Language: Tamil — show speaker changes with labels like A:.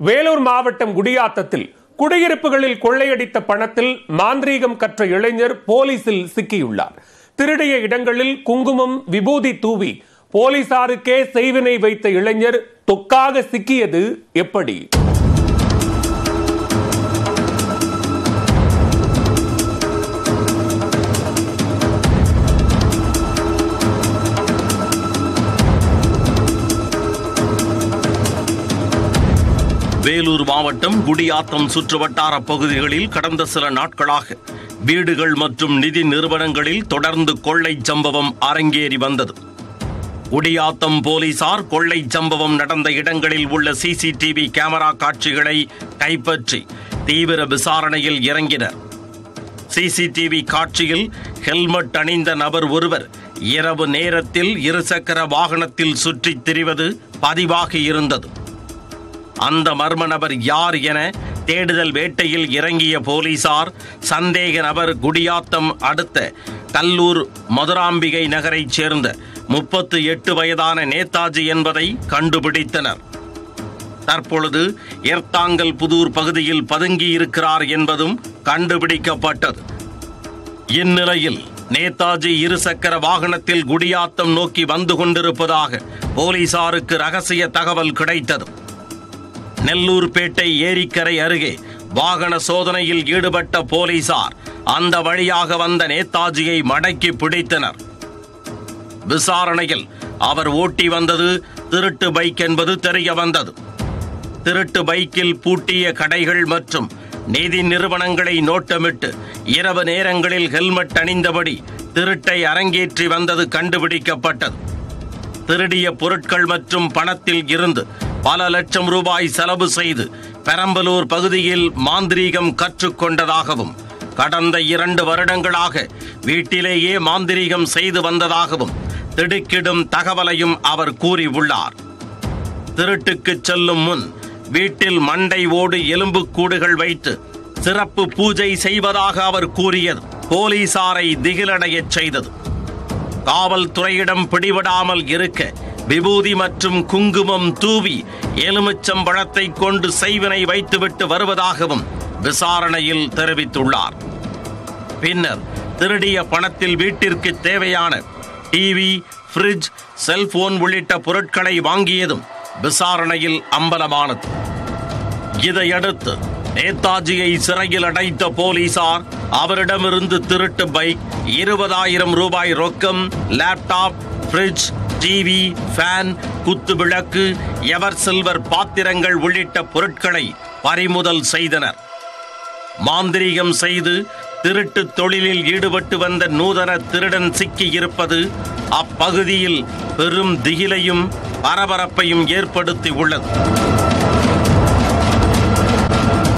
A: வேலூர் மாவட்டம் குடியாத்தத்தில் குடியிருப்புகளில் கொள்ளையடித்த பணத்தில் மாந்திரீகம் கற்ற இளைஞர் போலீசில் சிக்கியுள்ளார் திருடிய இடங்களில் குங்குமம் விபூதி தூவி போலீசாருக்கே செய்வினை வைத்த இளைஞர் தொக்காக சிக்கியது எப்படி
B: வேலூர் மாவட்டம் குடியாத்தம் சுற்றுவட்டார பகுதிகளில் கடந்த சில நாட்களாக வீடுகள் மற்றும் நிதி நிறுவனங்களில் தொடர்ந்து கொள்ளை சம்பவம் அரங்கேறி வந்தது குடியாத்தம் போலீசார் கொள்ளை சம்பவம் நடந்த இடங்களில் உள்ள சிசிடிவி கேமரா காட்சிகளை கைப்பற்றி தீவிர விசாரணையில் இறங்கினர் சிசிடிவி காட்சியில் ஹெல்மெட் அணிந்த நபர் ஒருவர் இரவு நேரத்தில் இருசக்கர வாகனத்தில் சுற்றித் திரிவது பதிவாகி இருந்தது அந்த மர்ம நபர் யார் என தேடுதல் வேட்டையில் இறங்கிய போலீசார் சந்தேக நபர் குடியாத்தம் அடுத்த கல்லூர் மதுராம்பிகை நகரைச் சேர்ந்த முப்பத்து எட்டு வயதான நேதாஜி என்பதை கண்டுபிடித்தனர் தற்பொழுது எர்த்தாங்கல் புதூர் பகுதியில் பதுங்கியிருக்கிறார் என்பதும் கண்டுபிடிக்கப்பட்டது இந்நிலையில் நேதாஜி இருசக்கர வாகனத்தில் குடியாத்தம் நோக்கி வந்து கொண்டிருப்பதாக போலீசாருக்கு ரகசிய தகவல் கிடைத்தது நெல்லூர்பேட்டை ஏரிக்கரை அருகே வாகன சோதனையில் ஈடுபட்ட போலீசார் அந்த வழியாக வந்த நேதாஜியை மடக்கி பிடித்தனர் விசாரணையில் அவர் ஓட்டி வந்தது திருட்டு பைக் என்பது தெரிய வந்தது திருட்டு பைக்கில் பூட்டிய கடைகள் மற்றும் நிதி நிறுவனங்களை நோட்டமிட்டு இரவு நேரங்களில் ஹெல்மெட் அணிந்தபடி திருட்டை அரங்கேற்றி வந்தது கண்டுபிடிக்கப்பட்டது திருடிய பொருட்கள் மற்றும் பணத்தில் இருந்து பல லட்சம் ரூபாய் செலவு செய்து பெரம்பலூர் பகுதியில் மாந்திரீகம் கற்றுக்கொண்டதாகவும் கடந்த இரண்டு வருடங்களாக வீட்டிலேயே மாந்திரீகம் செய்து வந்ததாகவும் திடுக்கிடும் தகவலையும் அவர் கூறியுள்ளார் திருட்டுக்கு செல்லும் முன் வீட்டில் மண்டை ஓடு எலும்புக்கூடுகள் வைத்து சிறப்பு பூஜை செய்வதாக அவர் கூறியது போலீசாரை திகிலடையச் செய்தது காவல்துறையிடம் பிடிபடாமல் இருக்க விபூதி மற்றும் குங்குமம் தூவி எலுமிச்சம்பழத்தை கொண்டு செய்வினை வைத்துவிட்டு வருவதாகவும் விசாரணையில் தெரிவித்துள்ளார் பின்னர் திருடிய பணத்தில் வீட்டிற்கு தேவையான டிவி ஃப்ரிட்ஜ் செல்போன் உள்ளிட்ட பொருட்களை வாங்கியதும் விசாரணையில் அம்பலமானது இதையடுத்து நேதாஜியை சிறையில் அடைத்த போலீசார் அவரிடமிருந்து திருட்டு பைக் இருபதாயிரம் ரூபாய் ரொக்கம் லேப்டாப் ஃப்ரிட்ஜ் டிவி ஃபேன் குத்து விளக்கு எவர் சில்வர் பாத்திரங்கள் உள்ளிட்ட பொருட்களை பறிமுதல் செய்தனர் மாந்திரீகம் செய்து திருட்டு தொழிலில் ஈடுபட்டு வந்த நூதன திருடன் சிக்கி இருப்பது அப்பகுதியில் பெரும் திகிலையும் பரபரப்பையும் ஏற்படுத்தி உள்ளது